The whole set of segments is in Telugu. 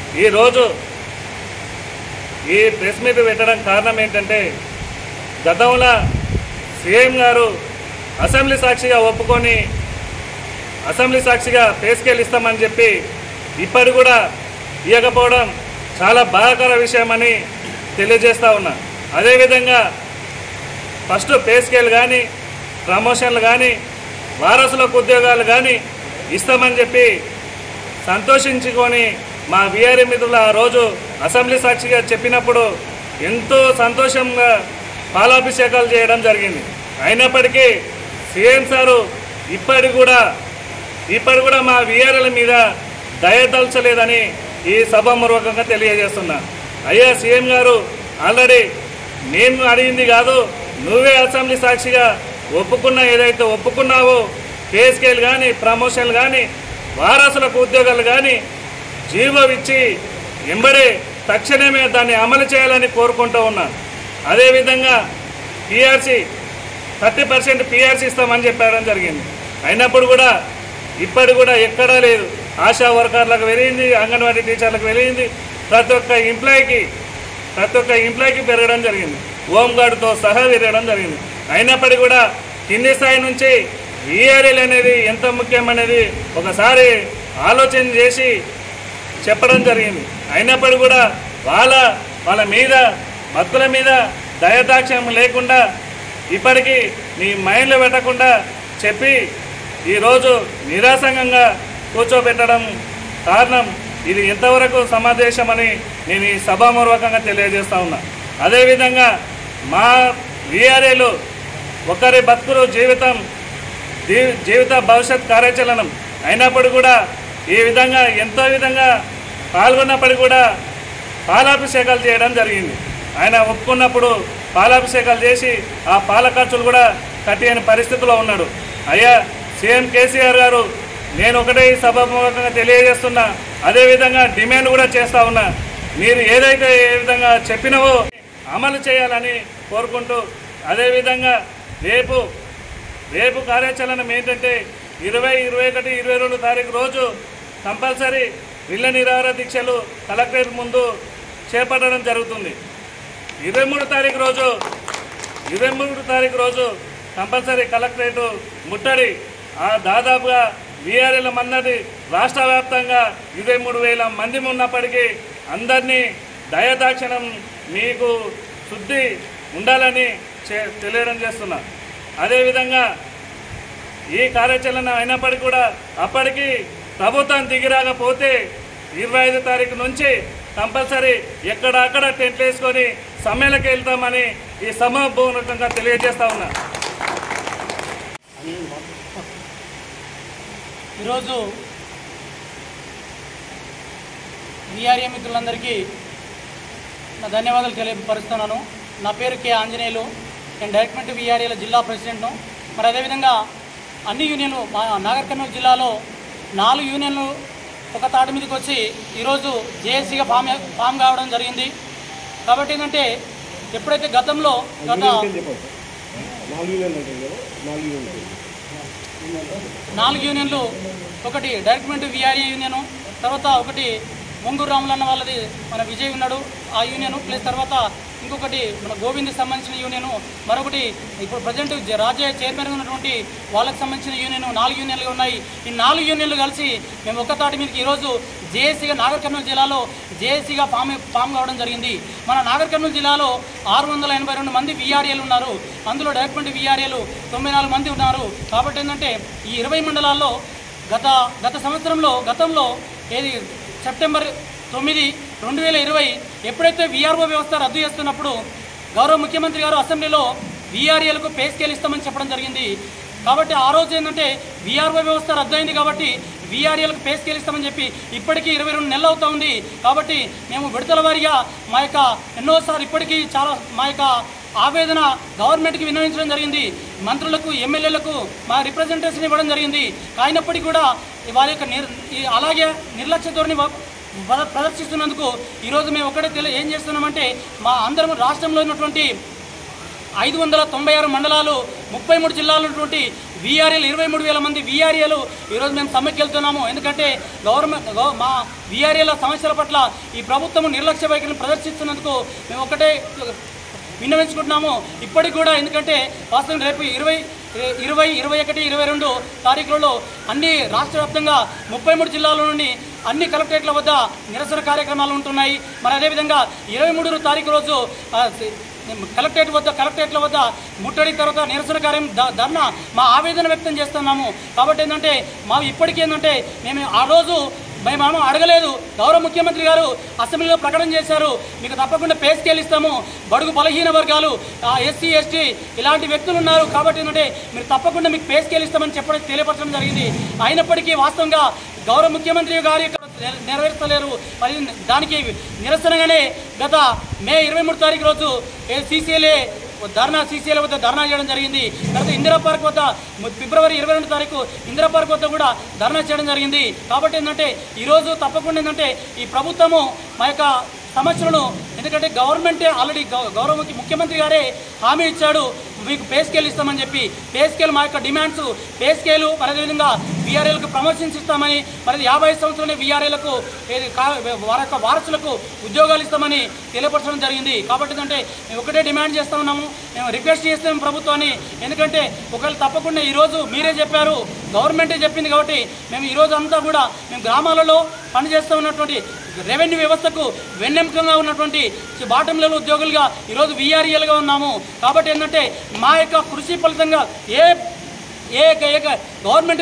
ఈరోజు ఈ ప్రెస్ మీట్ పెట్టడం కారణం ఏంటంటే గతంలో సీఎం గారు అసెంబ్లీ సాక్షిగా ఒప్పుకొని అసెంబ్లీ సాక్షిగా పే స్కేల్ ఇస్తామని చెప్పి ఇప్పటి కూడా ఇవ్వకపోవడం చాలా బాధాకర విషయమని తెలియజేస్తా ఉన్నా అదేవిధంగా ఫస్ట్ పే స్కేల్ కానీ ప్రమోషన్లు కానీ వారసులకు ఉద్యోగాలు కానీ ఇస్తామని చెప్పి సంతోషించుకొని మా విఆర్ఏ మిత్రులు ఆ రోజు అసెంబ్లీ సాక్షిగా చెప్పినప్పుడు ఎంతో సంతోషంగా పాలాభిషేకాలు చేయడం జరిగింది అయినప్పటికీ సీఎం సారు ఇప్పటి కూడా ఇప్పటి కూడా మా విఆర్ఎల మీద దయదల్చలేదని ఈ సభామూర్వకంగా తెలియజేస్తున్నా అయ్యా సీఎం గారు ఆల్రెడీ నేను అడిగింది కాదు నువ్వే అసెంబ్లీ సాక్షిగా ఒప్పుకున్న ఏదైతే ఒప్పుకున్నావో పే స్కేల్ కానీ ప్రమోషన్లు కానీ వారసులకు ఉద్యోగాలు కానీ జీవో ఇచ్చి ఎంబడే తక్షణమే దాన్ని అమలు చేయాలని కోరుకుంటూ ఉన్నాను అదేవిధంగా పిఆర్సీ థర్టీ పర్సెంట్ పిఆర్సీ ఇస్తామని చెప్పడం జరిగింది అయినప్పుడు కూడా ఇప్పటి కూడా ఎక్కడా లేదు ఆశా వర్కర్లకు వెళ్ళింది అంగన్వాడీ టీచర్లకు వెళ్ళింది ప్రతి ఒక్క ఎంప్లాయీకి ప్రతి ఒక్క ఎంప్లాయీకి పెరగడం జరిగింది హోంగార్డుతో సహా పెరగడం జరిగింది అయినప్పటికీ కూడా కింది స్థాయి నుంచి విఆర్ఎల్ అనేది ఎంత ముఖ్యమనేది ఒకసారి ఆలోచన చేసి చెప్పడం జరిగింది అయినప్పటికీ కూడా వాళ్ళ వాళ్ళ మీద భక్తుల మీద దయదాక్ష్యం లేకుండా ఇప్పటికీ నీ మైండ్లో పెట్టకుండా చెప్పి ఈరోజు నిరాసంగంగా కూర్చోబెట్టడం కారణం ఇది ఎంతవరకు సమాదేశమని నేను ఈ సభామూర్వకంగా తెలియజేస్తా ఉన్నా అదేవిధంగా మా విఆర్ఏలు ఒకరి బతుకులు జీవితం జీ- జీవిత భవిష్యత్ కార్యాచరణం అయినప్పుడు కూడా ఈ విధంగా ఎంతో విధంగా పాల్గొన్నప్పటికీ కూడా పాలాభిషేకాలు చేయడం జరిగింది ఆయన ఒప్పుకున్నప్పుడు పాలాభిషేకాలు చేసి ఆ పాల ఖర్చులు కూడా కట్టేయని పరిస్థితిలో ఉన్నాడు అయ్యా సీఎం కేసీఆర్ గారు నేను ఒకటే ఈ సభాముఖంగా తెలియజేస్తున్నా అదేవిధంగా డిమాండ్ కూడా చేస్తా ఉన్నా మీరు ఏదైతే ఏ విధంగా చెప్పినవో అమలు చేయాలని కోరుకుంటూ అదేవిధంగా రేపు రేపు కార్యాచరణం ఏంటంటే ఇరవై ఇరవై ఒకటి ఇరవై రెండు తారీఖు రోజు కంపల్సరీ ఇళ్ల నిరాహార దీక్షలు కలెక్టరేట్ ముందు చేపట్టడం జరుగుతుంది ఇరవై మూడు తారీఖు రోజు ఇరవై మూడు తారీఖు రోజు కంపల్సరీ కలెక్టరేట్ ముట్టడి ఆ దాదాపుగా వీఆర్ఎల్ మన్నది రాష్ట్ర వ్యాప్తంగా ఇరవై మూడు వేల మంది ఉన్నప్పటికీ అందరినీ దయదాక్షిణం మీకు శుద్ధి ఉండాలని చే- తెలియడం చేస్తున్నా అదేవిధంగా ఈ కార్యాచరణ అయినప్పటికీ కూడా అప్పటికి ప్రభుత్వం దిగిరాకపోతే ఇరవై ఐదు తారీఖు నుంచి కంపల్సరీ ఎక్కడక్కడ టెంట్లు వేసుకొని సమ్మెలకు వెళ్తామని ఈ సమాపూర్వకంగా తెలియజేస్తా ఉన్నా ఈరోజు విఆర్ఏ మిత్రులందరికీ నా ధన్యవాదాలు తెలియపరుస్తున్నాను నా పేరు కె ఆంజనేయులు నేను డైరెక్ట్మెంట్ విఆర్ఏల జిల్లా ప్రెసిడెంట్ను మరి అదేవిధంగా అన్ని యూనియన్లు మా నాగర్ కర్నూలు జిల్లాలో నాలుగు యూనియన్లు ఒక తాటి మీదకి వచ్చి ఈరోజు జేఏసీగా ఫామ్ ఫామ్ కావడం జరిగింది కాబట్టి ఏంటంటే ఎప్పుడైతే గతంలో గత నాలుగు యూనియన్లు ఒకటి డైరెక్ట్మెంట్ విఆర్ఏ యూనియన్ తర్వాత ఒకటి ముంగూరు రాములన్న వాళ్ళది మన విజయ్ ఉన్నాడు ఆ యూనియన్ ప్లస్ తర్వాత ఇంకొకటి మన గోవింద్కి సంబంధించిన యూనియన్ మరొకటి ఇప్పుడు ప్రజెంట్ రాజ్య చైర్మన్ ఉన్నటువంటి వాళ్ళకి సంబంధించిన యూనియన్ నాలుగు యూనియన్లు ఉన్నాయి ఈ నాలుగు యూనియన్లు కలిసి మేము ఒక్క తాటి మీదకి ఈరోజు జేఏసీగా నాగర్ కర్నూలు జిల్లాలో జేఏసీగా ఫామ్ ఫామ్ కావడం జరిగింది మన నాగర్ కర్నూలు జిల్లాలో ఆరు వందల ఎనభై రెండు మంది విఆర్ఏలు ఉన్నారు అందులో డైరెక్ట్మెంట్ విఆర్ఏలు తొంభై నాలుగు మంది ఉన్నారు కాబట్టి ఏంటంటే ఈ ఇరవై మండలాల్లో గత గత సంవత్సరంలో గతంలో ఏది సెప్టెంబర్ తొమ్మిది రెండు వేల ఇరవై ఎప్పుడైతే విఆర్ఓ వ్యవస్థ రద్దు చేస్తున్నప్పుడు గౌరవ ముఖ్యమంత్రి గారు అసెంబ్లీలో విఆర్ఏలకు పే స్కేల్ ఇస్తామని చెప్పడం జరిగింది కాబట్టి ఆ రోజు ఏంటంటే విఆర్ఓ వ్యవస్థ రద్దయింది కాబట్టి విఆర్ఏలకు పే స్కేల్ ఇస్తామని చెప్పి ఇప్పటికీ ఇరవై రెండు నెలలు అవుతా ఉంది కాబట్టి మేము విడతల వారీగా మా యొక్క ఎన్నోసార్లు ఇప్పటికీ చాలా మా యొక్క ఆవేదన గవర్నమెంట్కి విన్నవించడం జరిగింది మంత్రులకు ఎమ్మెల్యేలకు మా రిప్రజెంటేషన్ ఇవ్వడం జరిగింది అయినప్పటికీ కూడా వారి యొక్క నిర్ ఈ అలాగే నిర్లక్ష్య ధోరణి వ- ప్ర- ప్రదర్శిస్తున్నందుకు ఈరోజు మేము ఒకటే తెలి ఏం చేస్తున్నామంటే మా అందరం రాష్ట్రంలో ఉన్నటువంటి ఐదు వందల తొంభై ఆరు మండలాలు ముప్పై మూడు జిల్లాలు ఉన్నటువంటి వీఆర్ఏలు ఇరవై మూడు వేల మంది వీఆర్ఏలు ఈరోజు మేము సమ్మెకి వెళ్తున్నాము ఎందుకంటే గవర్నమెంట్ గవ- మా వీఆర్ఏల సమస్యల పట్ల ఈ ప్రభుత్వం నిర్లక్ష్య వైఖరిని ప్రదర్శిస్తున్నందుకు మేము ఒకటే విన్నవించుకుంటున్నాము ఇప్పటికి కూడా ఎందుకంటే వాస్తవం రేపు ఇరవై ఇరవై ఇరవై ఒకటి ఇరవై రెండు తారీఖులలో అన్ని రాష్ట్ర వ్యాప్తంగా ముప్పై మూడు జిల్లాల నుండి అన్ని కలెక్టరేట్ల వద్ద నిరసన కార్యక్రమాలు ఉంటున్నాయి మరి అదేవిధంగా ఇరవై మూడు తారీఖు రోజు ఆ, సి- కలెక్టరేట్ వద్ద కలెక్టరేట్ల వద్ద ముట్టడి తర్వాత నిరసన కార్యం ద- ధర్నా మా ఆవేదన వ్యక్తం చేస్తున్నాము కాబట్టి ఏంటంటే మా ఇప్పటికీ ఏంటంటే మేము ఆ రోజు మేము ఏమో అడగలేదు గౌరవ ముఖ్యమంత్రి గారు అసెంబ్లీలో ప్రకటన చేశారు మీకు తప్పకుండా పే స్కేల్ ఇస్తాము బడుగు బలహీన వర్గాలు ఎస్సీ ఎస్టీ ఇలాంటి వ్యక్తులు ఉన్నారు కాబట్టి ఏంటంటే మీరు తప్పకుండా మీకు పే స్కేల్ ఇస్తామని చెప్పడం తెలియపరచడం జరిగింది అయినప్పటికీ వాస్తవంగా గౌరవ ముఖ్యమంత్రి గారి యొక్క నెర- నెరవేర్చలేరు మరి దానికి నిరసనగానే గత మే ఇరవై మూడు తారీఖు రోజు సీసీఎల్ఏ ధర్నా సీసీఎల్ వద్ద ధర్నా చేయడం జరిగింది తర్వాత ఇందిరా పార్క్ వద్ద ము- ఫిబ్రవరి ఇరవై రెండు తారీఖు ఇందిరా పార్క్ వద్ద కూడా ధర్నా చేయడం జరిగింది కాబట్టి ఏంటంటే ఈరోజు తప్పకుండా ఏంటంటే ఈ ప్రభుత్వము మా యొక్క సమస్యలను ఎందుకంటే గవర్నమెంటే ఆల్రెడీ గౌ- గౌరవ ముఖ్య- ముఖ్యమంత్రి గారే హామీ ఇచ్చాడు మీకు పే స్కేల్ ఇస్తామని చెప్పి పే స్కేల్ మా యొక్క డిమాండ్స్ పే స్కేలు మరి అదేవిధంగా వీఆర్ఏలకు ప్రమోషన్స్ ఇస్తామని మరి యాభై సంవత్సరాల వీఆర్ఏలకు ఏది కా- వారి యొక్క వారసులకు ఉద్యోగాలు ఇస్తామని తెలియపరచడం జరిగింది కాబట్టి ఏంటంటే మేము ఒకటే డిమాండ్ చేస్తా ఉన్నాము మేము రిక్వెస్ట్ చేస్తాము ప్రభుత్వాన్ని ఎందుకంటే ఒకవేళ తప్పకుండా ఈరోజు మీరే చెప్పారు గవర్నమెంటే చెప్పింది కాబట్టి మేము ఈరోజు అంతా కూడా మేము గ్రామాలలో పనిచేస్తూ ఉన్నటువంటి రెవెన్యూ వ్యవస్థకు వెన్నెముకగా ఉన్నటువంటి బాటం లెవెల్ ఉద్యోగులుగా ఈరోజు వీఆర్ఏలుగా ఉన్నాము కాబట్టి ఏంటంటే మా యొక్క కృషి ఫలితంగా ఏ ఏ ఏ గవర్నమెంట్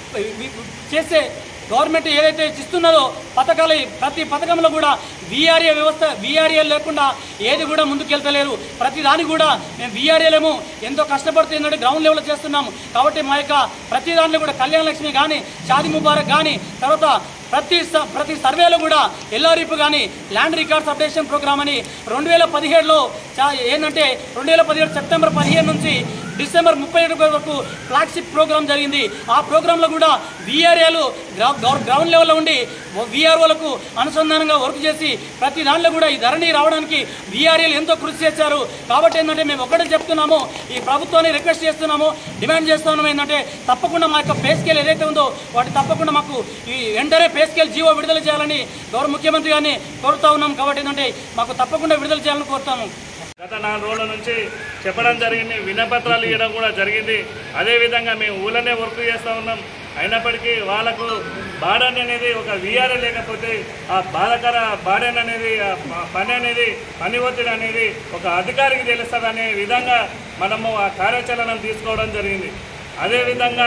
చేసే గవర్నమెంట్ ఏదైతే ఇస్తున్నదో పథకాలు ప్రతి పథకంలో కూడా వీఆర్ఏ వ్యవస్థ వీఆర్ఏ లేకుండా ఏది కూడా ముందుకెళ్తలేరు ప్రతి దానికి కూడా మేము వీఆర్ఏలేము ఎంతో కష్టపడుతూ ఏంటంటే గ్రౌండ్ లెవెల్లో చేస్తున్నాము కాబట్టి మా యొక్క ప్రతి దాంట్లో కూడా కళ్యాణ లక్ష్మి కానీ షాది ముబారక్ కానీ తర్వాత ప్రతి స- ప్రతి సర్వేలో కూడా ఎల్ఆర్ఇప్ కానీ ల్యాండ్ రికార్డ్స్ అప్డేషన్ ప్రోగ్రామ్ అని రెండు వేల పదిహేడులో చా ఏంటంటే రెండు వేల పదిహేడు సెప్టెంబర్ పదిహేను నుంచి డిసెంబర్ ముప్పై ఏడు వరకు ఫ్లాగ్షిప్ ప్రోగ్రామ్ జరిగింది ఆ ప్రోగ్రాంలో కూడా వీఆర్ఏలు గ్రౌండ్ లెవెల్లో ఉండి వీఆర్ఓలకు అనుసంధానంగా వర్క్ చేసి ప్రతి దాంట్లో కూడా ఈ ధరణి రావడానికి వీఆర్ఏలు ఎంతో కృషి చేశారు కాబట్టి ఏంటంటే మేము ఒకటే చెప్తున్నాము ఈ ప్రభుత్వాన్ని రిక్వెస్ట్ చేస్తున్నాము డిమాండ్ చేస్తున్నాము ఏంటంటే తప్పకుండా మా యొక్క పే స్కేల్ ఏదైతే ఉందో వాటి తప్పకుండా మాకు ఈ వెంటనే పే స్కేల్ జీవో విడుదల చేయాలని గౌరవ ముఖ్యమంత్రి గారిని కోరుతా ఉన్నాం కాబట్టి ఏంటంటే మాకు తప్పకుండా విడుదల చేయాలని కోరుతాము గత నాలుగు రోజుల నుంచి చెప్పడం జరిగింది వినపత్రాలు ఇవ్వడం కూడా జరిగింది అదేవిధంగా మేము ఊళ్ళనే వర్క్ చేస్తూ ఉన్నాం అయినప్పటికీ వాళ్ళకు బాడన్ అనేది ఒక వీఆర్ఏ లేకపోతే ఆ బాధకర బాడన్ అనేది ఆ ప- పని అనేది పని ఒత్తిడి అనేది ఒక అధికారికి తెలుస్తుంది అనే విధంగా మనము ఆ కార్యాచరణ తీసుకోవడం జరిగింది అదేవిధంగా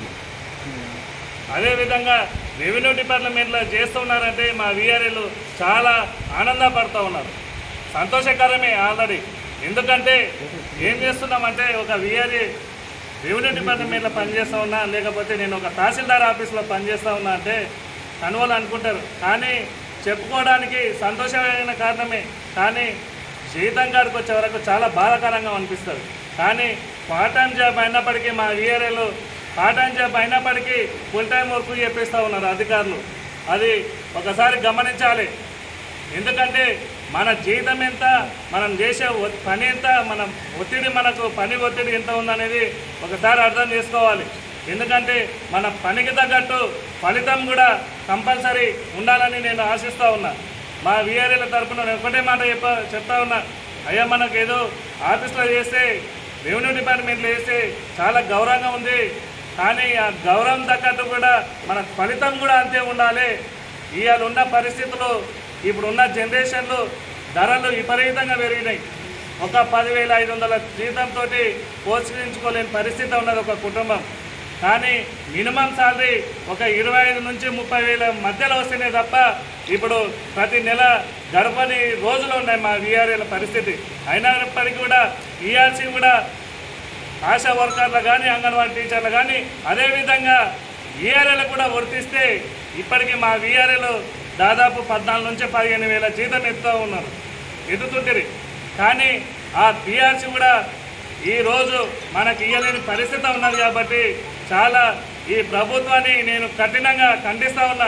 అదేవిధంగా రెవెన్యూ డిపార్ట్మెంట్లో చేస్తున్నారంటే మా వీఆర్ఏలు చాలా ఆనందపడుతూ ఉన్నారు సంతోషకరమే ఆల్రెడీ ఎందుకంటే ఏం చేస్తున్నామంటే ఒక వీఆర్ఏ రెవెన్యూ డిపార్ట్మెంట్లో పనిచేస్తూ ఉన్నా లేకపోతే నేను ఒక తహసీల్దార్ ఆఫీస్లో పనిచేస్తూ ఉన్నా అంటే కనుగోలు అనుకుంటారు కానీ చెప్పుకోవడానికి సంతోషమైన కారణమే కానీ జీతం కాడికి వచ్చే వరకు చాలా బాధాకరంగా అనిపిస్తుంది కానీ పార్ట్ టైం జాబ్ అయినప్పటికీ మా వీఆర్ఏలు పార్ట్ టైం జాబ్ అయినప్పటికీ ఫుల్ టైం వర్క్ చేపిస్తూ ఉన్నారు అధికారులు అది ఒకసారి గమనించాలి ఎందుకంటే మన జీతం ఎంత మనం చేసే ఒ- పని ఎంత మనం ఒత్తిడి మనకు పని ఒత్తిడి ఎంత ఉందనేది ఒకసారి అర్థం చేసుకోవాలి ఎందుకంటే మన పనికి తగ్గట్టు ఫలితం కూడా కంపల్సరీ ఉండాలని నేను ఆశిస్తూ ఉన్నా మా వీఆర్ఏల తరపున నేను ఒకటే మాట చెప్ప చెప్తా ఉన్నా అయ్యా మనకు ఏదో ఆఫీస్లో చేస్తే రెవెన్యూ డిపార్ట్మెంట్లో చేస్తే చాలా గౌరవంగా ఉంది కానీ ఆ గౌరవం తగ్గట్టు కూడా మన ఫలితం కూడా అంతే ఉండాలి ఇవాళ ఉన్న పరిస్థితులు ఇప్పుడున్న జనరేషన్లు ధరలు విపరీతంగా పెరిగినాయి ఒక పదివేల ఐదు వందల జీతంతో పోషించుకోలేని పరిస్థితి ఉన్నది ఒక కుటుంబం కానీ మినిమం శాలరీ ఒక ఇరవై ఐదు నుంచి ముప్పై వేల మధ్యలో వస్తేనే తప్ప ఇప్పుడు ప్రతి నెల గడపని రోజులు ఉన్నాయి మా వీఆర్ఏల పరిస్థితి అయినప్పటికీ కూడా ఈఆర్సీ కూడా ఆశా వర్కర్లు కానీ అంగన్వాడీ టీచర్లు కానీ అదేవిధంగా వీఆర్ఏలు కూడా వర్తిస్తే ఇప్పటికీ మా వీఆర్ఏలు దాదాపు పద్నాలుగు నుంచి పదిహేను వేల జీతం ఎత్తుతూ ఉన్నారు ఎత్తుతుంటారు కానీ ఆ పిఆర్సీ కూడా ఈరోజు మనకి ఇయ్యలేని పరిస్థితి ఉన్నది కాబట్టి చాలా ఈ ప్రభుత్వాన్ని నేను కఠినంగా ఖండిస్తూ ఉన్నా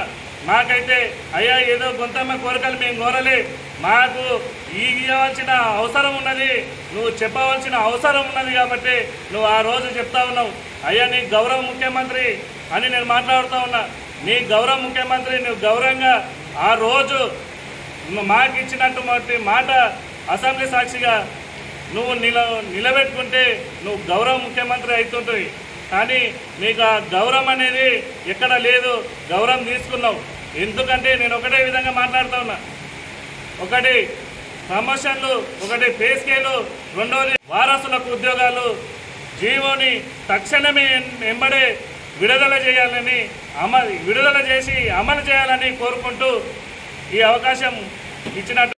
మాకైతే అయ్యా ఏదో గొంతమ్మ కోరికలు మేము కోరలే మాకు ఇవ్వాల్సిన అవసరం ఉన్నది నువ్వు చెప్పవలసిన అవసరం ఉన్నది కాబట్టి నువ్వు ఆ రోజు చెప్తా ఉన్నావు అయ్యా నీ గౌరవ ముఖ్యమంత్రి అని నేను మాట్లాడుతూ ఉన్నా నీ గౌరవ ముఖ్యమంత్రి నువ్వు గౌరవంగా ఆ రోజు మాకు ఇచ్చినటువంటి మాట అసెంబ్లీ సాక్షిగా నువ్వు నిల నిలబెట్టుకుంటే నువ్వు గౌరవ ముఖ్యమంత్రి అవుతుంటుంది కానీ నీకు ఆ గౌరవం అనేది ఎక్కడ లేదు గౌరవం తీసుకున్నావు ఎందుకంటే నేను ఒకటే విధంగా మాట్లాడుతూ ఉన్నా ఒకటి ప్రమోషన్లు ఒకటి పే స్కేలు రెండవది వారసులకు ఉద్యోగాలు జీవోని తక్షణమే వెంబడే విడుదల చేయాలని అమలు విడుదల చేసి అమలు చేయాలని కోరుకుంటూ ఈ అవకాశం ఇచ్చినట్టు